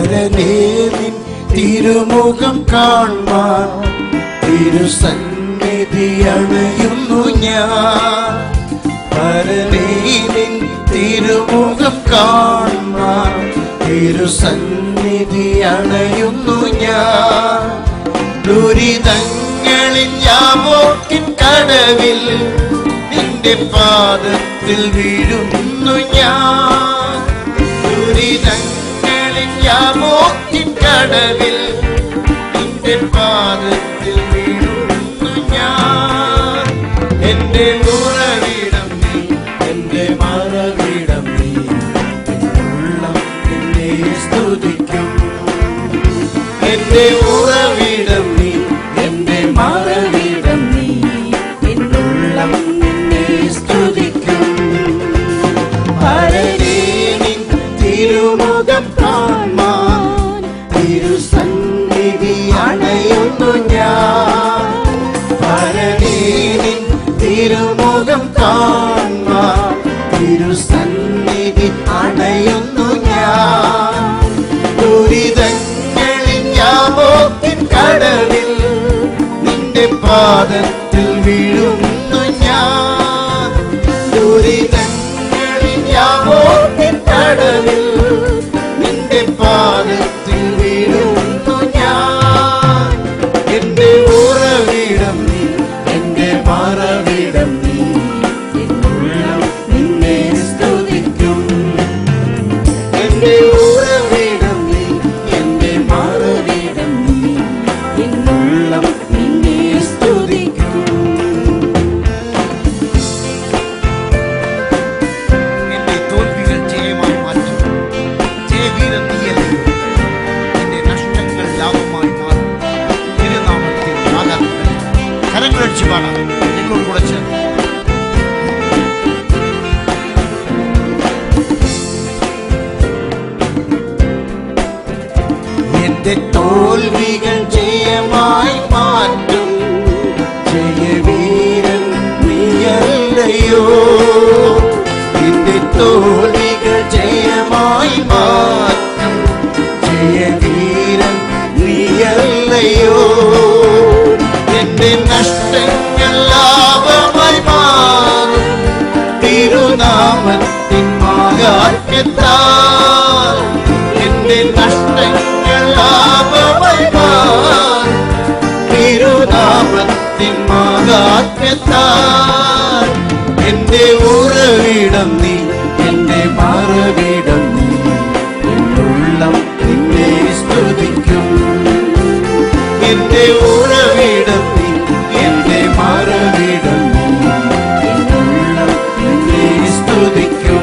പരനേ നിൻ തിരുമുഖം കാണാൻ തിരുസന്നിധി അണയുന്നു ഞാൻ പരനേ നിൻ തിരുമുഖം കാണാൻ തിരുസന്നിധി അണയുന്നു ഞാൻ ദുരിതങ്ങളിൽ യാമോക്കിൻ കടവിൽ നിന്റെ പാദത്തിൽ വീഴുന്നു ഞാൻ ദുരിതങ്ങളിൽ യാമോക്കിൻ കടവിൽ നിന്റെ പാദത്തിൽ വീഴുന്നു ഞാൻ എന്റെ ഉറവിടം നീ എന്റെ മറവിടം നീ ഉള്ളം നിന്നെ സ്തുതിക്കും എന്റെ ഉറവിടം നീ എന്റെ മറവിടം നീ എന്നുള്ളം നിന്നെ സ്തുതിക്കും പരനേ നിൻ തിരുമുഖം കാണാൻ തിരുസന്നിധി അണയുന്നു ഞാൻ പരനേ നിൻ തിരുമുഖം കാണാൻ തിരുസന്നിധി അണയുന്നു ഞാൻ ദുരിതങ്ങളിൽ യാമോത്തിൻ കടവിൽ നിന്റെ പാദത്തിൽ വീഴുന്നു ഞാൻ ദുരിതങ്ങളിൽ യാമോത്തിൻ കടവിൽ നിന്റെ പാദത്തിൽ വീഴുന്നു ഞാൻ എന്റെ ഉറവിടം നീ എന്റെ മറവിടം നീ ഉള്ളം നിന്നെ സ്തുതിക്കും എന്റെ ഉറവിടം നീ എന്റെ മറവിടം നീ എന്നുള്ളം നിന്നെ സ്തുതിക്കും എന്റെ തോൽവികൾ ജയമായി മാറ്റും ജയവീരൻ നീയല്ലോ എന്റെ നഷ്ടങ്ങൾ ലാഭമായി മാറും തിരുനാമത്തിൽ ആരാധന കരങ്ങളടിച്ചു പാടാം നിങ്ങളോട് കൂടെ ചേർന്ന് എന്റെ തോൽവികൾ ജയമായി മാറ്റും ജയവീരൻ നീയല്ലയോ എന്റെ തോൽവികൾ ജയമായി മാറ്റും ജയവീരൻ നീയല്ലയോ എന്റെ നഷ്ടങ്ങൾ ലാഭമായി മാറും തിരുനാമത്തിൻ മാകാത്യത്താൽ എന്റെ നഷ്ടങ്ങൾ ലാഭമായി മാറും തിരുനാമത്തിൻ മാകാത്യത്താൽ എന്റെ ഉറവിടം നീ എന്റെ മറവിടം നീ എന്നുള്ളം നിന്നെ സ്തുതിക്കും എന്റെ ഉറവിടം നീ എന്റെ മറവിടം നീ എന്നുള്ളം നിന്നെ സ്തുതിക്കും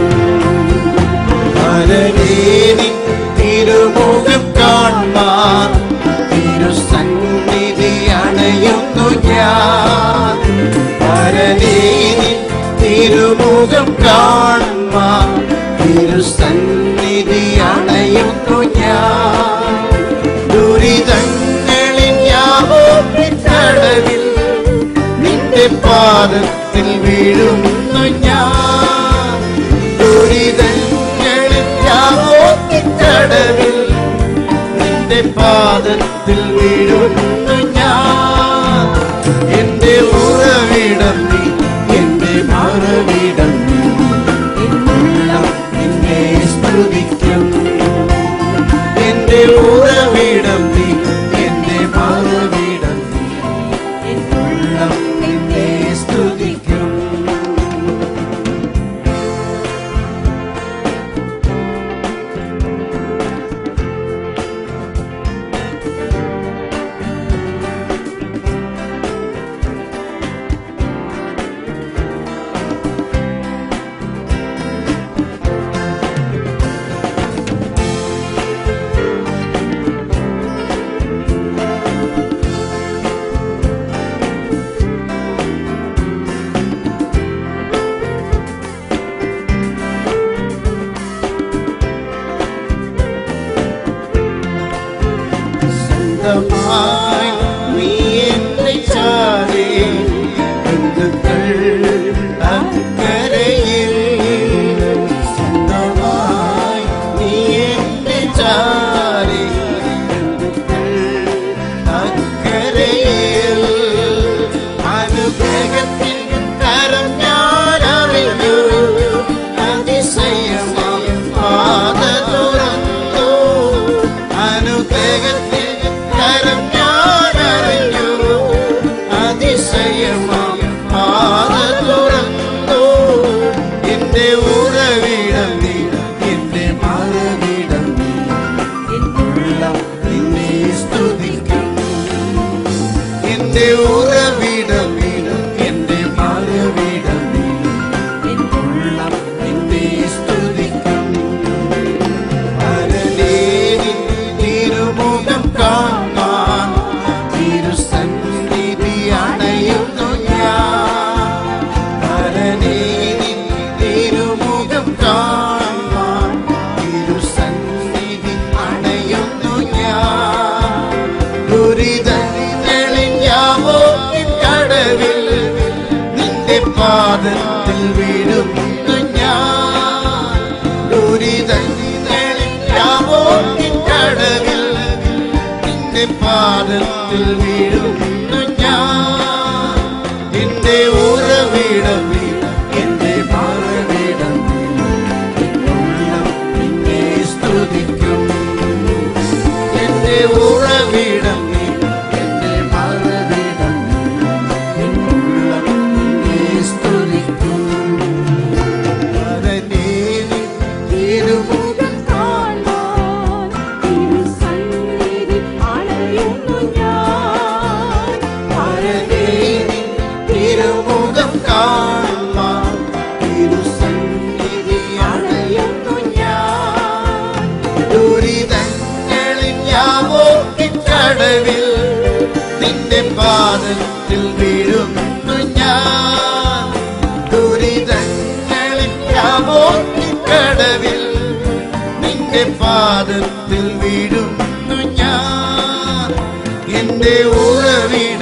പരനേനി തിരുമുഖം കാണാൻ തിരുസന്നിധി അണയുന്നു ഞാൻ പരനേനി തിരുമുഖം കാണാൻ തിരുസന്നിധി അണയുന്നു ഞാൻ ദുരിതങ്ങളിൽ യാവോപ്പിത്തടവിൽ നിന്റെ പാദത്തിൽ വീഴുന്നു ഞാൻ ദുരിതങ്ങളിൽ യാവോപ്പിത്തടവിൽ നിന്റെ പാദത്തിൽ വീഴുന്നു ഞാൻ എന്റെ ഉറവിടം നീ എന്റെ മറവിടം നീ എന്നുള്ളം നിന്നെ സ്തുതിക്കും എന്റെ ഉറവിടം നീ എന്റെ മറവിടം നീ എന്നുള്ളം നിന്നെ സ്തുതിക്കും സ്വന്തമായി നീ എന്നെ ചാരേ ബന്ധുക്കൾ അക്കരയിൽ സ്വന്തമായി നീ എന്നെ ചാരേ പാദത്തിൽ വീഴുന്നു ഞാൻ ദുരിതങ്ങളിൽ കടവിൽ നിന്റെ പാദത്തിൽ വീഴുന്നു ഞാൻ എന്റെ ഉറവിടം നീ, എന്റെ മറവിടം നീ. ഉള്ളം നിന്നെ സ്തുതിക്കും എന്റെ ഉറവിടം നീ, എന്റെ മറവിടം നീ. ഉള്ളം നിന്നെ സ്തുതിക്കും പരനേ നീ തിരുമുഖം കാണാൻ തിരുസന്നിധി അണയുന്നു ഞാൻ പരനേ നീ തിരുമുഖം കാണാൻ തിരുസന്നിധി അണയുന്നു ഞാൻ ദുരിതങ്ങളിൽ യാവോക്കിക്കടവിൽ നിന്റെ പാദത്തിൽ വീഴുന്നു ഞാൻ ദുരിതങ്ങളിൽ യാവോക്കിക്കടവിൽ നിന്റെ പാദത്തിൽ വീഴുന്നു ഞാൻ എന്റെ ഉറവിട